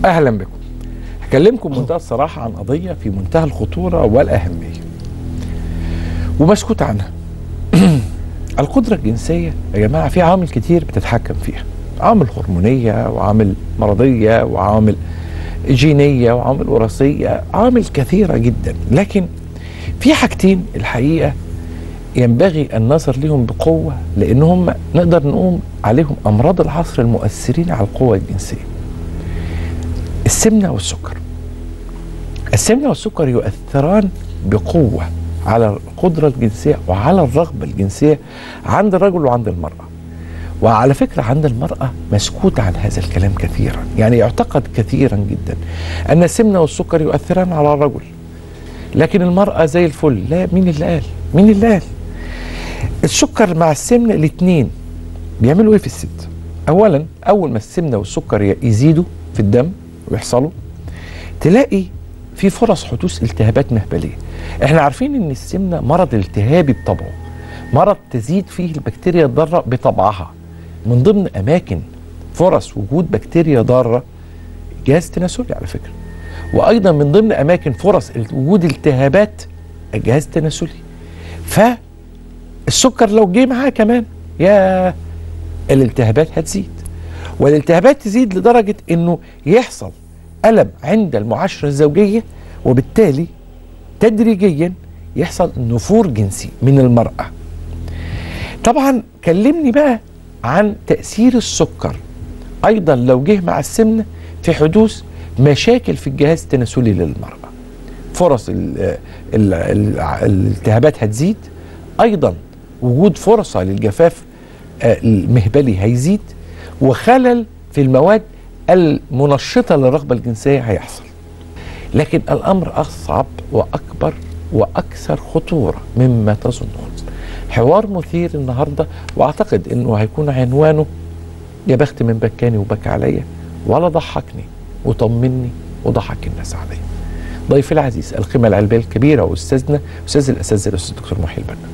اهلا بكم هكلمكم بمنتهى الصراحه عن قضيه في منتهى الخطوره والاهميه ومسكوت عنها القدره الجنسيه يا جماعه في عوامل كتير بتتحكم فيها عوامل هرمونيه وعوامل مرضيه وعوامل جينيه وعوامل وراثيه عوامل كثيره جدا لكن في حاجتين الحقيقه ينبغي النظر لهم بقوه لانهم نقدر نقوم عليهم امراض العصر المؤثرين على القوه الجنسيه السمنه والسكر السمنه والسكر يؤثران بقوه على القدره الجنسيه وعلى الرغبه الجنسيه عند الرجل وعند المراه وعلى فكره عند المراه مسكوت عن هذا الكلام كثيرا يعني يعتقد كثيرا جدا ان السمنه والسكر يؤثران على الرجل لكن المراه زي الفل لا مين اللي قال مين اللي قال السكر مع السمنه الاثنين بيعملوا ايه في الست اولا اول ما السمنه والسكر يزيدوا في الدم ويحصلوا تلاقي في فرص حدوث التهابات مهبليه احنا عارفين ان السمنه مرض التهابي بطبعه مرض تزيد فيه البكتيريا الضاره بطبعها من ضمن اماكن فرص وجود بكتيريا ضاره جهاز تناسلي على فكره وايضا من ضمن اماكن فرص وجود التهابات الجهاز التناسلي فالسكر لو جه معاه كمان يا الالتهابات هتزيد والالتهابات تزيد لدرجه انه يحصل الم عند المعاشره الزوجيه وبالتالي تدريجيا يحصل نفور جنسي من المراه طبعا كلمني بقى عن تاثير السكر ايضا لو جه مع السمنه في حدوث مشاكل في الجهاز التناسلي للمراه فرص ال ال ال الالتهابات هتزيد ايضا وجود فرصه للجفاف المهبلي هيزيد وخلل في المواد المنشطه للرغبه الجنسيه هيحصل لكن الامر اصعب واكبر واكثر خطوره مما تظنون حوار مثير النهارده واعتقد انه هيكون عنوانه يا بخت من بكاني وبكى عليا ولا ضحكني وطمني وضحك الناس عليا ضيفي العزيز القيمه العلميه الكبيره واستاذنا استاذ الاساتذه الاستاذ الدكتور محي البنا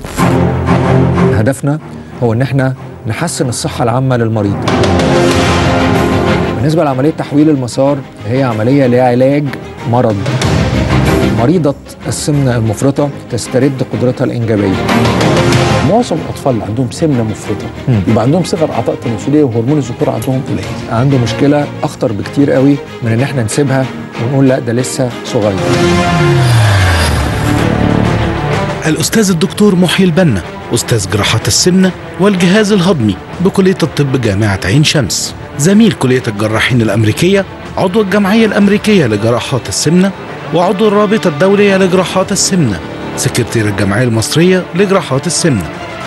هدفنا هو ان احنا نحسن الصحه العامه للمريض بالنسبه لعمليه تحويل المسار هي عمليه لعلاج مرض مريضة السمنة المفرطة تسترد قدرتها الإنجابية معظم الأطفال اللي عندهم سمنة مفرطة يبقى عندهم صغر أعضاء تناسلية وهرمون الذكورة عندهم قليل عنده مشكلة أخطر بكتير قوي من إن إحنا نسيبها ونقول لا ده لسه صغير الأستاذ الدكتور محي البنا أستاذ جراحة السمنة والجهاز الهضمي بكلية الطب جامعة عين شمس زميل كلية الجراحين الأمريكية عضو الجمعية الأمريكية لجراحات السمنة وعضو الرابطة الدولية لجراحات السمنة سكرتير الجمعية المصرية لجراحات السمنة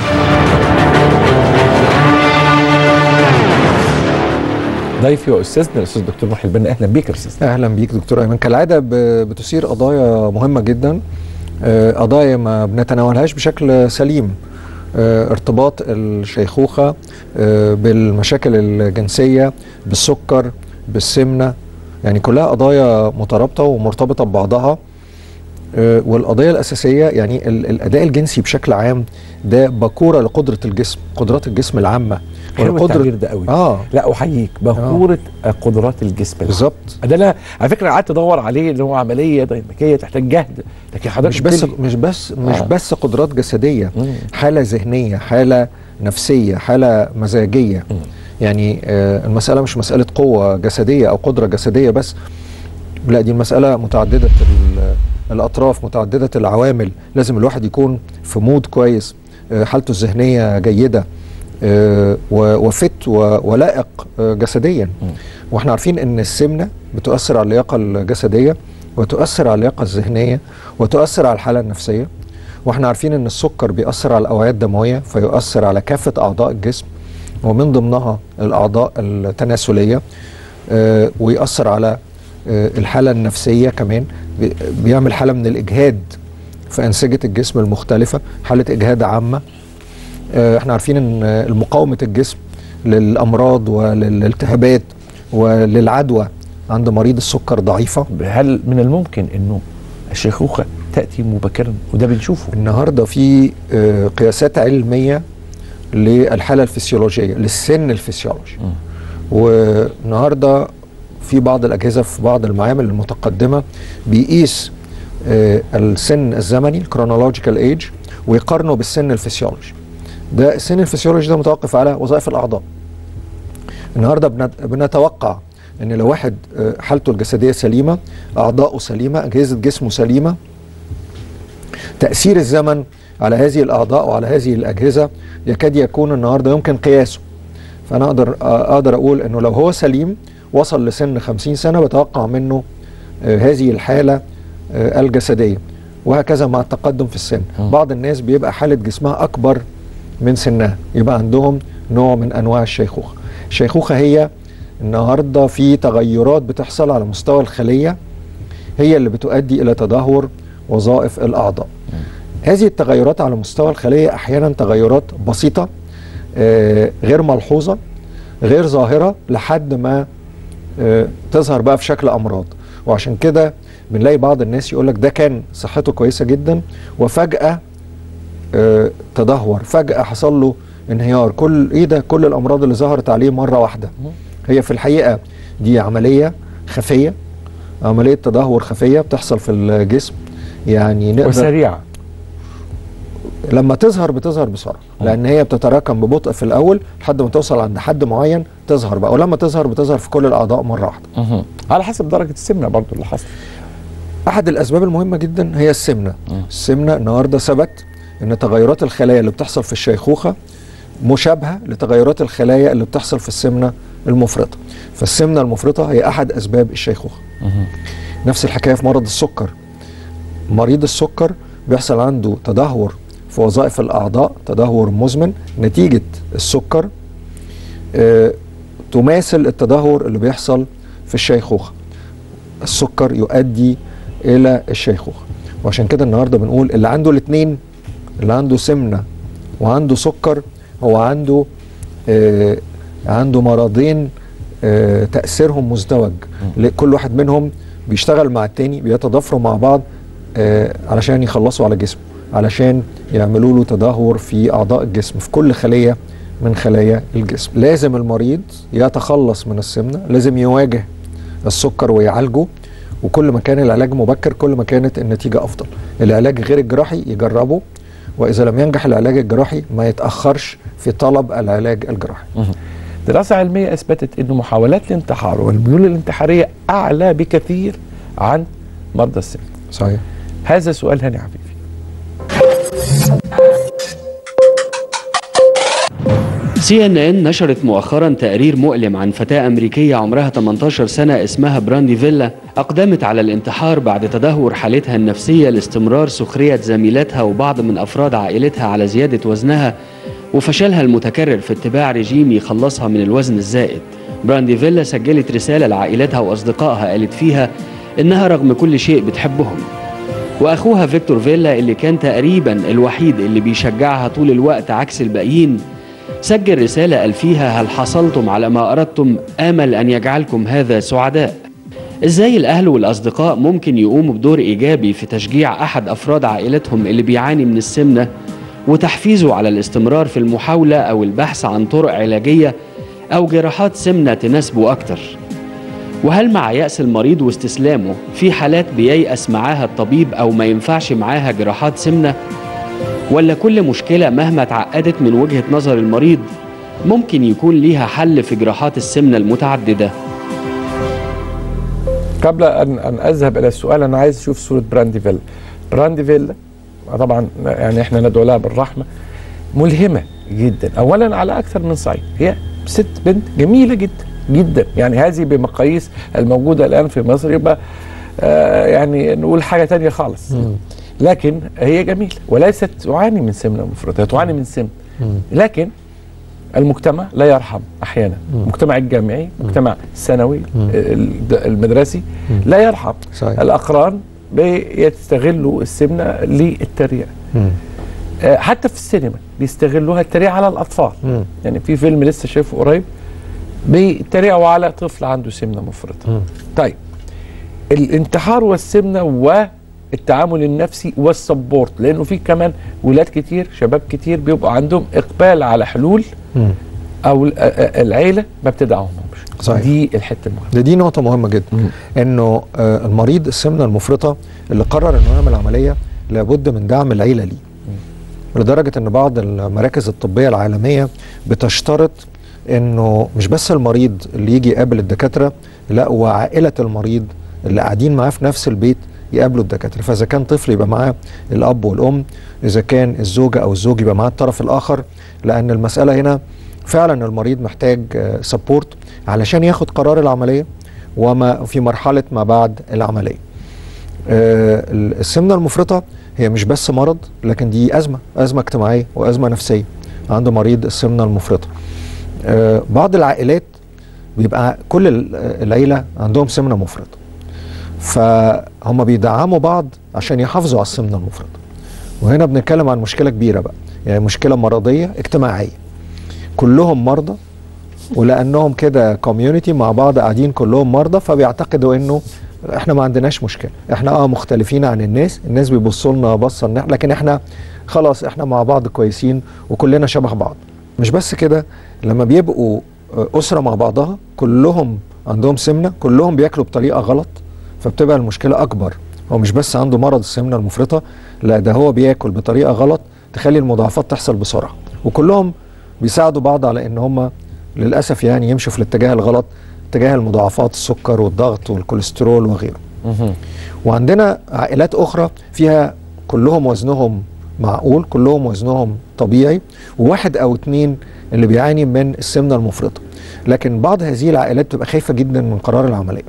ضيفي واستاذنا الاستاذ الدكتور محي البنا اهلا بيك يا استاذ اهلا بيك دكتور ايمن كالعاده بتثير قضايا مهمه جدا قضايا ما بنتناولهاش بشكل سليم ارتباط الشيخوخه بالمشاكل الجنسيه بالسكر بالسمنه يعني كلها قضايا مترابطه ومرتبطه ببعضها والقضيه الاساسيه يعني الاداء الجنسي بشكل عام ده باكوره لقدره الجسم قدرات الجسم العامه حلو التعبير ده قوي اه لا احييك باكوره آه. قدرات الجسم بالظبط ده انا على فكره قعدت ادور عليه اللي هو عمليه ديناميكيه تحتاج جهد لكن حضرتك مش بس مش بس مش آه. بس قدرات جسديه مم. حاله ذهنيه حاله نفسيه حاله مزاجيه مم. يعني آه المساله مش مساله قوه جسديه او قدره جسديه بس لا دي المساله متعدده الاطراف متعدده العوامل لازم الواحد يكون في مود كويس آه حالته الذهنيه جيده آه وفت ولائق آه جسديا م. واحنا عارفين ان السمنه بتؤثر على اللياقه الجسديه وتؤثر على اللياقه الذهنيه وتؤثر على الحاله النفسيه واحنا عارفين ان السكر بيأثر على الاوعيه الدمويه فيؤثر على كافه اعضاء الجسم ومن ضمنها الاعضاء التناسليه آه ويأثر على آه الحاله النفسيه كمان بيعمل حاله من الاجهاد في انسجه الجسم المختلفه حاله اجهاد عامه آه احنا عارفين ان مقاومه الجسم للامراض وللالتهابات وللعدوى عند مريض السكر ضعيفه هل من الممكن انه الشيخوخه تاتي مبكرا وده بنشوفه النهارده في آه قياسات علميه للحاله الفسيولوجيه للسن الفسيولوجي والنهارده في بعض الاجهزه في بعض المعامل المتقدمه بيقيس آه، السن الزمني الكرونولوجيكال ايج ويقارنه بالسن الفسيولوجي ده السن الفسيولوجي ده متوقف على وظائف الاعضاء النهارده بنت- بنتوقع ان لو واحد آه، حالته الجسديه سليمه اعضاؤه سليمه اجهزه جسمه سليمه تاثير الزمن على هذه الاعضاء وعلى هذه الاجهزه يكاد يكون النهارده يمكن قياسه فانا اقدر آه، اقدر اقول انه لو هو سليم وصل لسن 50 سنه بتوقع منه آه، هذه الحاله آه، الجسديه وهكذا مع التقدم في السن بعض الناس بيبقى حاله جسمها اكبر من سنها يبقى عندهم نوع من انواع الشيخوخه الشيخوخه هي النهارده في تغيرات بتحصل على مستوى الخليه هي اللي بتؤدي الى تدهور وظائف الاعضاء هذه التغيرات على مستوى الخليه احيانا تغيرات بسيطه آه، غير ملحوظه غير ظاهره لحد ما آه، تظهر بقى في شكل امراض وعشان كده بنلاقي بعض الناس يقول لك ده كان صحته كويسه جدا وفجاه آه، تدهور فجاه حصل له انهيار كل ايه ده كل الامراض اللي ظهرت عليه مره واحده هي في الحقيقه دي عمليه خفيه عمليه تدهور خفيه بتحصل في الجسم يعني نقدر وسريعه لما تظهر بتظهر بسرعه لان هي بتتراكم ببطء في الاول لحد ما توصل عند حد معين تظهر بقى ولما تظهر بتظهر في كل الاعضاء مره واحده مهم. على حسب درجه السمنه برضو اللي حصل احد الاسباب المهمه جدا هي السمنه السمنه النهارده ثبت ان تغيرات الخلايا اللي بتحصل في الشيخوخه مشابهه لتغيرات الخلايا اللي بتحصل في السمنه المفرطه فالسمنه المفرطه هي احد اسباب الشيخوخه نفس الحكايه في مرض السكر مريض السكر بيحصل عنده تدهور في وظائف الاعضاء تدهور مزمن نتيجه السكر آه، تماثل التدهور اللي بيحصل في الشيخوخه السكر يؤدي الى الشيخوخه وعشان كده النهارده بنقول اللي عنده الاثنين اللي عنده سمنه وعنده سكر هو عنده آه عنده مرضين آه تاثيرهم مزدوج ل- كل واحد منهم بيشتغل مع التاني بيتضافروا مع بعض آه علشان يخلصوا على جسمه علشان يعملوا له تدهور في اعضاء الجسم في كل خليه من خلايا الجسم لازم المريض يتخلص من السمنه لازم يواجه السكر ويعالجه وكل ما كان العلاج مبكر كل ما كانت النتيجه افضل العلاج غير الجراحي يجربه واذا لم ينجح العلاج الجراحي ما يتاخرش في طلب العلاج الجراحي دراسة علمية أثبتت أن محاولات الانتحار والميول الانتحارية أعلى بكثير عن مرضى السمنة صحيح هذا سؤال هاني عفيفي سي ان ان نشرت مؤخرا تقرير مؤلم عن فتاة أمريكية عمرها 18 سنة اسمها براندي فيلا أقدمت على الانتحار بعد تدهور حالتها النفسية لاستمرار سخرية زميلاتها وبعض من أفراد عائلتها على زيادة وزنها وفشلها المتكرر في اتباع رجيم يخلصها من الوزن الزائد براندي فيلا سجلت رسالة لعائلتها وأصدقائها قالت فيها إنها رغم كل شيء بتحبهم واخوها فيكتور فيلا اللي كان تقريبا الوحيد اللي بيشجعها طول الوقت عكس الباقيين سجل رسالة قال فيها هل حصلتم على ما أردتم آمل أن يجعلكم هذا سعداء إزاي الأهل والأصدقاء ممكن يقوموا بدور إيجابي في تشجيع أحد أفراد عائلتهم اللي بيعاني من السمنة وتحفيزه على الاستمرار في المحاولة أو البحث عن طرق علاجية أو جراحات سمنة تناسبه أكتر وهل مع يأس المريض واستسلامه في حالات بييأس معاها الطبيب أو ما ينفعش معاها جراحات سمنة ولا كل مشكلة مهما اتعقدت من وجهة نظر المريض ممكن يكون ليها حل في جراحات السمنة المتعددة قبل أن, أن أذهب إلى السؤال أنا عايز أشوف صورة براندي فيلا براندي فيلا طبعا يعني إحنا ندعو لها بالرحمة ملهمة جدا أولا على أكثر من صعيد هي ست بنت جميلة جدا جدا يعني هذه بمقاييس الموجودة الآن في مصر يبقى آه يعني نقول حاجة تانية خالص لكن هي جميلة وليست تعاني من سمنة مفرطة هي تعاني من سمن لكن المجتمع لا يرحم احيانا المجتمع الجامعي المجتمع الثانوي الد- المدرسي لا يرحم صحيح. الاقران بيستغلوا السمنه للتريقه آه، حتى في السينما بيستغلوها التريقه على الاطفال مم. يعني في فيلم لسه شايفه قريب بيتريقوا على طفل عنده سمنه مفرطه طيب الانتحار والسمنه والتعامل النفسي والسبورت لانه في كمان ولاد كتير شباب كتير بيبقى عندهم اقبال على حلول او ال- آه، آه، العيله ما بتدعمهمش صحيح. دي الحته المهمه ده دي نقطة مهمة جدا مم. انه آه، المريض السمنة المفرطة اللي قرر انه يعمل عملية لابد من دعم العيلة ليه لدرجة ان بعض المراكز الطبية العالمية بتشترط انه مش بس المريض اللي يجي يقابل الدكاترة لا وعائلة المريض اللي قاعدين معاه في نفس البيت يقابلوا الدكاترة فاذا كان طفل يبقى معاه الاب والام اذا كان الزوجة او الزوج يبقى معاه الطرف الاخر لان المسألة هنا فعلا المريض محتاج سبورت علشان ياخد قرار العملية وما في مرحلة ما بعد العملية آه، السمنة المفرطة هي مش بس مرض لكن دي أزمة أزمة اجتماعية وأزمة نفسية عند مريض السمنة المفرطة آه، بعض العائلات بيبقى كل ال- العيلة عندهم سمنة مفرطة فهم بيدعموا بعض عشان يحافظوا على السمنة المفرطة وهنا بنتكلم عن مشكلة كبيرة بقى يعني مشكلة مرضية اجتماعية كلهم مرضى ولانهم كده كوميونتي مع بعض قاعدين كلهم مرضى فبيعتقدوا انه احنا ما عندناش مشكله احنا اه مختلفين عن الناس الناس بيبصوا لنا بصه إن إحنا- لكن احنا خلاص احنا مع بعض كويسين وكلنا شبه بعض مش بس كده لما بيبقوا آه، اسره مع بعضها كلهم عندهم سمنه كلهم بياكلوا بطريقه غلط فبتبقى المشكله اكبر هو مش بس عنده مرض السمنه المفرطه لا ده هو بياكل بطريقه غلط تخلي المضاعفات تحصل بسرعه وكلهم بيساعدوا بعض على ان هم للاسف يعني يمشوا في الاتجاه الغلط اتجاه المضاعفات السكر والضغط والكوليسترول وغيره مهم. وعندنا عائلات اخرى فيها كلهم وزنهم معقول كلهم وزنهم طبيعي وواحد او اتنين اللي بيعاني من السمنه المفرطه لكن بعض هذه العائلات بتبقى خايفه جدا من قرار العمليه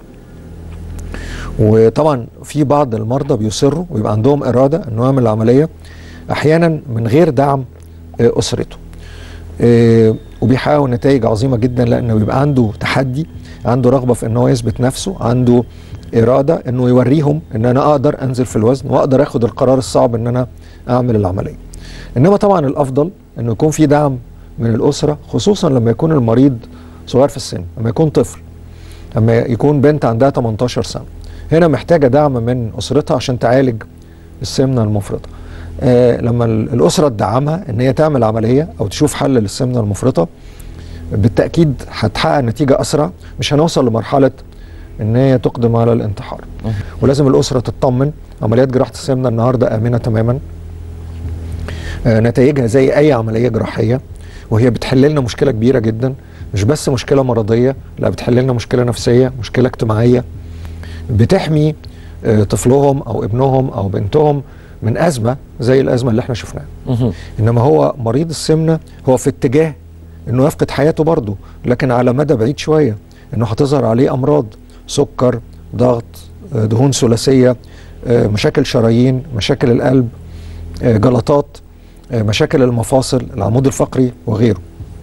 وطبعا في بعض المرضى بيصروا ويبقى عندهم اراده انه يعمل العمليه احيانا من غير دعم آه، اسرته آه، وبيحققوا نتائج عظيمه جدا لانه بيبقى عنده تحدي عنده رغبه في ان هو يثبت نفسه عنده اراده انه يوريهم ان انا اقدر انزل في الوزن واقدر اخد القرار الصعب ان انا اعمل العمليه انما طبعا الافضل انه يكون في دعم من الاسره خصوصا لما يكون المريض صغير في السن لما يكون طفل لما يكون بنت عندها 18 سنه هنا محتاجه دعم من اسرتها عشان تعالج السمنه المفرطه آه لما ال- الاسره تدعمها ان هي تعمل عمليه او تشوف حل للسمنه المفرطه بالتاكيد هتحقق نتيجه اسرع مش هنوصل لمرحله ان هي تقدم على الانتحار ولازم الاسره تطمن عمليات جراحه السمنه النهارده امنه تماما آه، نتائجها زي اي عمليه جراحيه وهي بتحل لنا مشكله كبيره جدا مش بس مشكله مرضيه لا بتحل لنا مشكله نفسيه مشكله اجتماعيه بتحمي آه، طفلهم او ابنهم او بنتهم من ازمه زي الازمه اللي احنا شفناها مهم. انما هو مريض السمنه هو في اتجاه انه يفقد حياته برضه لكن على مدى بعيد شويه انه هتظهر عليه امراض سكر ضغط آه، دهون ثلاثيه آه، مشاكل شرايين مشاكل القلب آه، جلطات آه، مشاكل المفاصل العمود الفقري وغيره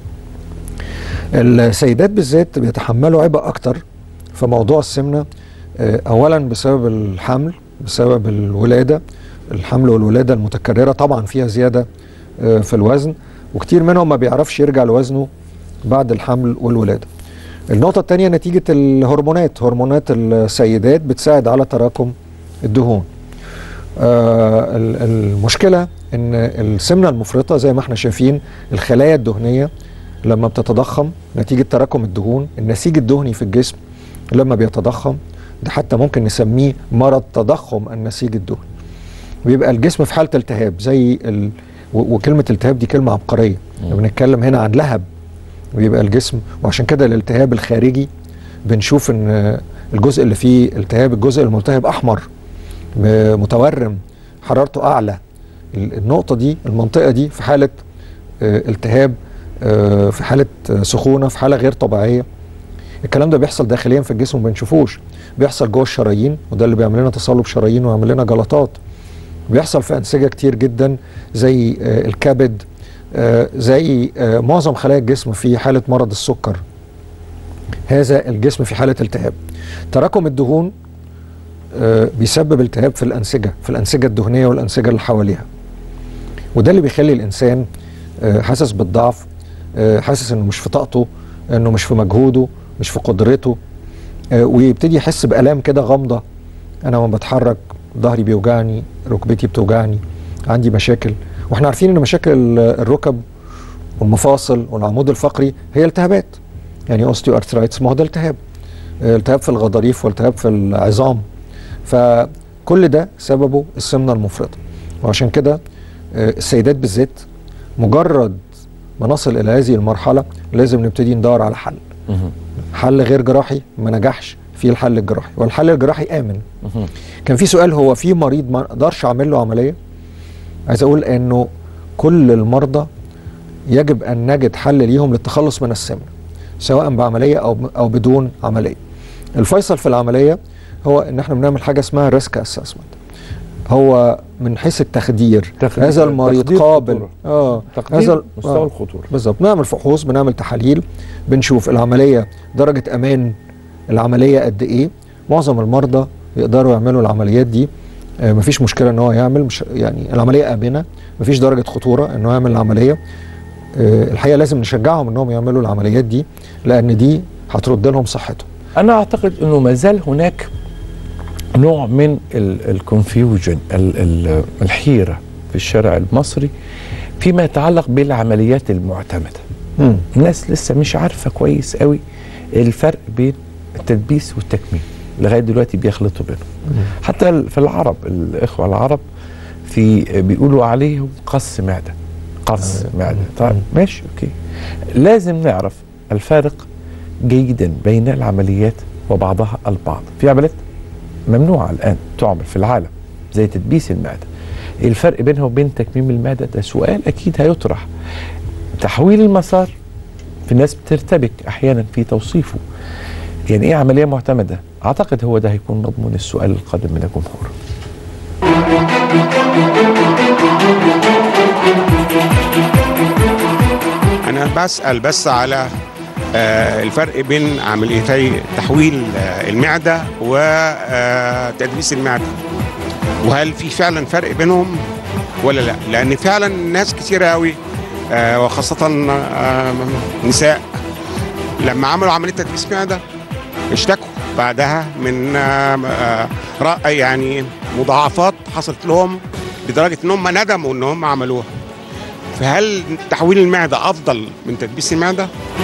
السيدات بالذات بيتحملوا عبء اكتر في موضوع السمنه آه، اولا بسبب الحمل بسبب الولاده الحمل والولاده المتكرره طبعا فيها زياده آه، في الوزن وكتير منهم ما بيعرفش يرجع لوزنه بعد الحمل والولاده النقطة الثانية نتيجة الهرمونات هرمونات السيدات بتساعد على تراكم الدهون آه ال- المشكلة ان السمنة المفرطة زي ما احنا شايفين الخلايا الدهنية لما بتتضخم نتيجة تراكم الدهون النسيج الدهني في الجسم لما بيتضخم ده حتى ممكن نسميه مرض تضخم النسيج الدهني ويبقى الجسم في حالة التهاب زي ال... و- وكلمة التهاب دي كلمة عبقرية بنتكلم هنا عن لهب ويبقى الجسم وعشان كده الالتهاب الخارجي بنشوف ان الجزء اللي فيه التهاب الجزء الملتهب احمر م- متورم حرارته اعلى ال- النقطه دي المنطقه دي في حاله آه، التهاب آه، في حاله آه، سخونه في حاله غير طبيعيه الكلام ده بيحصل داخليا في الجسم وما بنشوفوش بيحصل جوه الشرايين وده اللي بيعمل لنا تصلب شرايين ويعمل لنا جلطات بيحصل في انسجه كتير جدا زي آه، الكبد آه، زي آه، معظم خلايا الجسم في حاله مرض السكر هذا الجسم في حاله التهاب تراكم الدهون آه، بيسبب التهاب في الانسجه في الانسجه الدهنيه والانسجه اللي حواليها وده اللي بيخلي الانسان آه، حاسس بالضعف آه، حاسس انه مش في طاقته انه مش في مجهوده مش في قدرته آه، ويبتدي يحس بالام كده غامضه انا لما بتحرك ظهري بيوجعني ركبتي بتوجعني عندي مشاكل واحنا عارفين ان مشاكل ال- الركب والمفاصل والعمود الفقري هي التهابات يعني اوستيو ارثرايتس ما هو ده التهاب آه، التهاب في الغضاريف والتهاب في العظام فكل ده سببه السمنه المفرطه وعشان كده آه، السيدات بالذات مجرد ما نصل الى هذه المرحله لازم نبتدي ندور على حل حل غير جراحي ما نجحش في الحل الجراحي والحل الجراحي امن كان في سؤال هو في مريض ما اقدرش اعمل له عمليه عايز اقول انه كل المرضى يجب ان نجد حل ليهم للتخلص من السمنه سواء بعمليه او او بدون عمليه الفيصل في العمليه هو ان احنا بنعمل حاجه اسمها ريسك اسسمنت هو من حيث التخدير تخدير- هذا المريض تقدير قابل خطورة. اه تقدير هذا مستوى آه. الخطوره بالظبط بنعمل فحوص بنعمل تحاليل بنشوف العمليه درجه امان العمليه قد ايه معظم المرضى يقدروا يعملوا العمليات دي آه، مفيش مشكله ان هو يعمل مش يعني العمليه امنه مفيش درجه خطوره ان هو يعمل العمليه آه، الحقيقه لازم نشجعهم انهم يعملوا العمليات دي لان دي هترد لهم صحتهم انا اعتقد انه ما زال هناك نوع من الكونفيوجن الحيره في الشارع المصري فيما يتعلق بالعمليات المعتمده مم. الناس لسه مش عارفه كويس قوي الفرق بين التدبيس والتكميم لغايه دلوقتي بيخلطوا بينهم حتى ال- في العرب الاخوه العرب في بيقولوا عليهم قص معده قص معده طيب ماشي اوكي لازم نعرف الفارق جيدا بين العمليات وبعضها البعض في عمليات ممنوعه الان تعمل في العالم زي تدبيس المعده إيه الفرق بينها وبين تكميم المعده ده سؤال اكيد هيطرح تحويل المسار في ناس بترتبك احيانا في توصيفه يعني ايه عمليه معتمده اعتقد هو ده هيكون مضمون السؤال القادم من الجمهور انا بسال بس على آه، الفرق بين عمليتي تحويل آه، المعده وتدبيس المعده وهل في فعلا فرق بينهم ولا لا لان فعلا ناس كتيره قوي آه، وخاصه آه، نساء لما عملوا عمليه تدبيس معده اشتكوا بعدها من آه، آه، رأ- يعني مضاعفات حصلت لهم لدرجه ان هم ندموا ان هم عملوها فهل تحويل المعده افضل من تدبيس المعده؟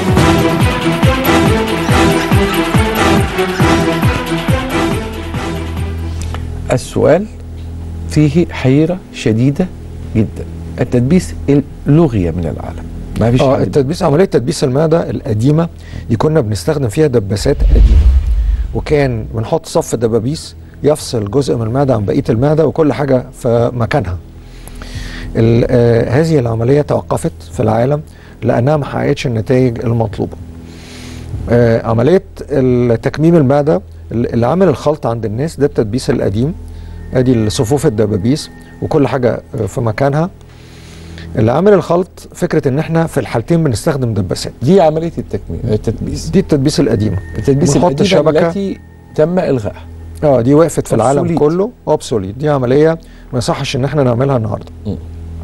السؤال فيه حيرة شديدة جدا التدبيس لغي من العالم ما فيش اه حد- التدبيس عمليه تدبيس المعده القديمه دي كنا بنستخدم فيها دباسات قديمه وكان بنحط صف دبابيس يفصل جزء من المعده عن بقيه المعده وكل حاجه في مكانها ال- آه هذه العمليه توقفت في العالم لانها ما حققتش النتائج المطلوبه آه عمليه تكميم المعده اللي عامل الخلط عند الناس ده التدبيس القديم ادي صفوف الدبابيس وكل حاجه آه، في مكانها اللي عامل الخلط فكره ان احنا في الحالتين بنستخدم دباسات دي عملية التكميم التدبيس دي التدبيس القديمه التدبيس بنحط القديمة الشبكة. التي تم إلغائها اه دي وقفت في العالم Obsolete. كله اوبسوليت دي عمليه ما يصحش ان احنا نعملها النهارده م.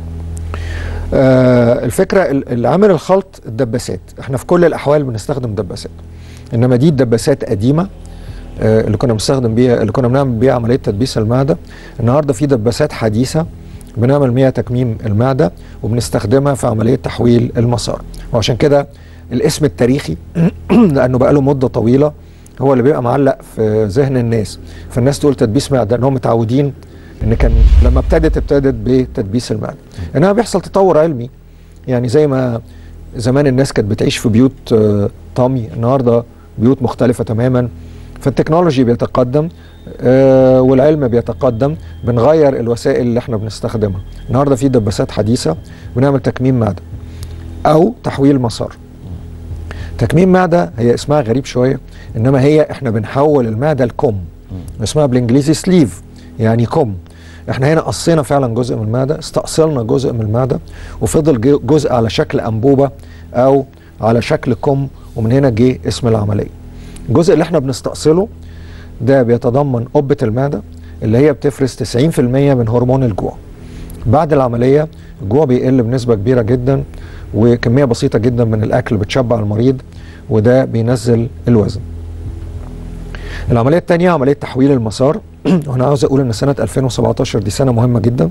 آه الفكره ال- اللي عامل الخلط الدباسات احنا في كل الاحوال بنستخدم دباسات انما دي الدباسات قديمه آه اللي كنا بنستخدم بيها اللي كنا بنعمل بيها عمليه تدبيس المعده النهارده في دباسات حديثه بنعمل بيها تكميم المعده وبنستخدمها في عمليه تحويل المسار وعشان كده الاسم التاريخي لانه بقى له مده طويله هو اللي بيبقى معلق في ذهن الناس فالناس تقول تدبيس معده انهم متعودين ان كان لما ابتدت ابتدت بتدبيس المعده انها بيحصل تطور علمي يعني زي ما زمان الناس كانت بتعيش في بيوت آه، طامي النهارده بيوت مختلفه تماما فالتكنولوجي بيتقدم آه، والعلم بيتقدم بنغير الوسائل اللي احنا بنستخدمها النهارده في دباسات حديثه بنعمل تكميم معده او تحويل مسار تكميم معده هي اسمها غريب شويه انما هي احنا بنحول المعده لكم اسمها بالانجليزي سليف يعني كم احنا هنا قصينا فعلا جزء من المعده استأصلنا جزء من المعده وفضل جو- جزء على شكل انبوبه او على شكل كم ومن هنا جه اسم العمليه الجزء اللي احنا بنستأصله ده بيتضمن قبه المعده اللي هي بتفرز 90% من هرمون الجوع بعد العمليه الجوع بيقل بنسبه كبيره جدا وكميه بسيطه جدا من الاكل بتشبع المريض وده بينزل الوزن العمليه الثانيه عمليه تحويل المسار وانا عاوز اقول ان سنه 2017 دي سنه مهمه جدا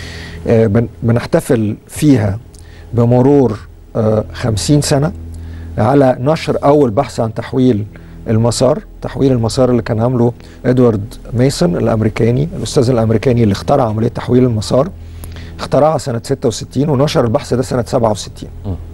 آه، بن- بنحتفل فيها بمرور آه، 50 سنه على نشر اول بحث عن تحويل المسار تحويل المسار اللي كان عامله ادوارد ميسون الامريكاني الاستاذ الامريكاني اللي اخترع عمليه تحويل المسار اخترعها سنه 66 ونشر البحث ده سنه 67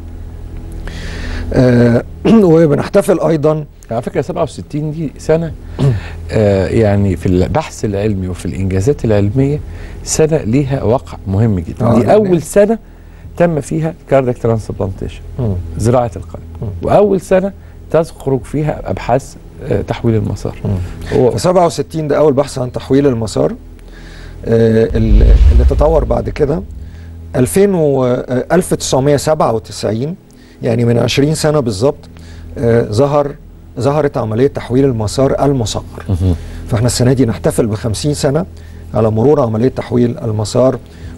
آه وبنحتفل ايضا على فكره 67 دي سنه آه يعني في البحث العلمي وفي الانجازات العلميه سنه ليها وقع مهم جدا آه، دي لأن- اول سنه تم فيها كاردياك ترانسبلانتيشن مم. زراعه القلب واول سنه تخرج فيها ابحاث آه تحويل المسار هو في 67 ده اول بحث عن تحويل المسار آه، اللي اللي تطور بعد كده 2000 و آه، 1997 يعني من 20 سنه بالظبط آه، ظهر ظهرت عمليه تحويل المسار المصغر فاحنا السنه دي نحتفل ب 50 سنه على مرور عمليه تحويل المسار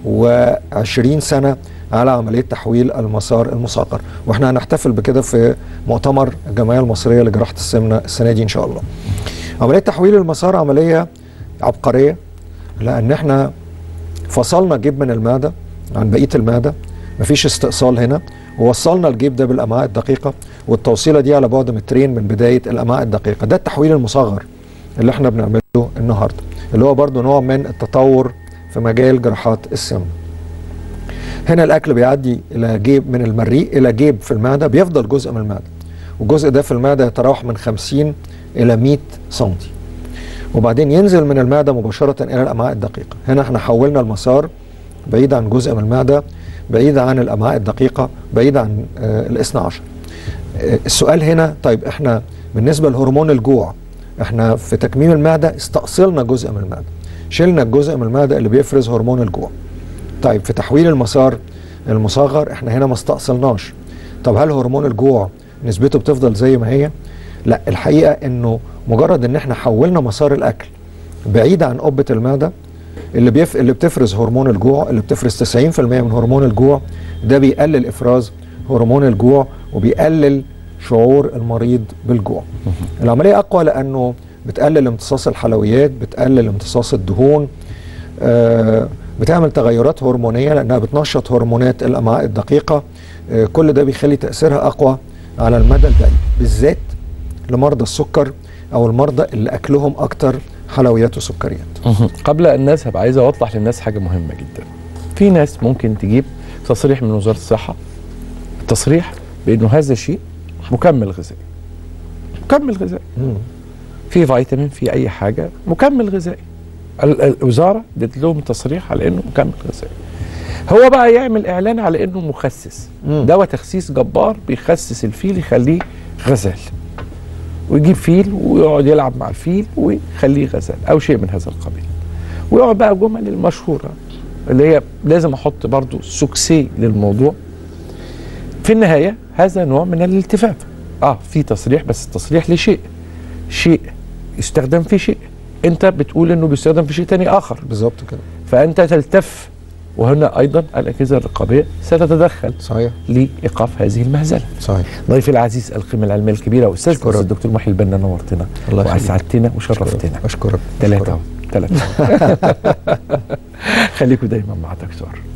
و20 سنه على عمليه تحويل المسار المصغر واحنا هنحتفل بكده في مؤتمر الجمعيه المصريه لجراحه السمنه السنه دي ان شاء الله عمليه تحويل المسار عمليه عبقريه لان احنا فصلنا جيب من المعده عن بقيه المعده مفيش استئصال هنا ووصلنا الجيب ده بالامعاء الدقيقه والتوصيله دي على بعد مترين من بدايه الامعاء الدقيقه ده التحويل المصغر اللي احنا بنعمله النهارده اللي هو برضو نوع من التطور في مجال جراحات السمنه هنا الاكل بيعدي الى جيب من المريء الى جيب في المعده بيفضل جزء من المعده والجزء ده في المعده يتراوح من 50 الى 100 سنتي وبعدين ينزل من المعده مباشره الى الامعاء الدقيقه هنا احنا حولنا المسار بعيد عن جزء من المعده بعيد عن الامعاء الدقيقه بعيد عن آه الاثنى عشر آه السؤال هنا طيب احنا بالنسبه لهرمون الجوع احنا في تكميم المعده استأصلنا جزء من المعده شلنا الجزء من المعده اللي بيفرز هرمون الجوع طيب في تحويل المسار المصغر احنا هنا ما استأصلناش طب هل هرمون الجوع نسبته بتفضل زي ما هي لا الحقيقه انه مجرد ان احنا حولنا مسار الاكل بعيد عن قبه المعده اللي بيف... اللي بتفرز هرمون الجوع اللي بتفرز 90% من هرمون الجوع ده بيقلل افراز هرمون الجوع وبيقلل شعور المريض بالجوع العمليه اقوى لانه بتقلل امتصاص الحلويات بتقلل امتصاص الدهون آه بتعمل تغيرات هرمونيه لانها بتنشط هرمونات الامعاء الدقيقه آه كل ده بيخلي تاثيرها اقوى على المدى البعيد بالذات لمرضى السكر او المرضى اللي اكلهم اكتر حلويات وسكريات قبل ان نذهب عايز اوضح للناس حاجه مهمه جدا في ناس ممكن تجيب تصريح من وزاره الصحه تصريح بانه هذا الشيء مكمل غذائي مكمل غذائي في فيتامين في اي حاجه مكمل غذائي ال- الوزاره ادت لهم تصريح على انه مكمل غذائي هو بقى يعمل اعلان على انه مخسس مم. دواء تخسيس جبار بيخسس الفيل يخليه غزال ويجيب فيل ويقعد يلعب مع الفيل ويخليه غزال او شيء من هذا القبيل ويقعد بقى جمل المشهوره اللي هي لازم احط برضو سوكسي للموضوع في النهايه هذا نوع من الالتفاف اه في تصريح بس التصريح لشيء شيء يستخدم في شيء انت بتقول انه بيستخدم في شيء تاني اخر بالظبط كده فانت تلتف وهنا ايضا الاجهزه الرقابيه ستتدخل صحيح لايقاف هذه المهزله صحيح ضيفي العزيز القيمه العلميه الكبيره استاذ أشكرك. الدكتور محي البنا نورتنا الله يخليك. واسعدتنا وشرفتنا اشكرك ثلاثه ثلاثه خليكم دايما مع دكتور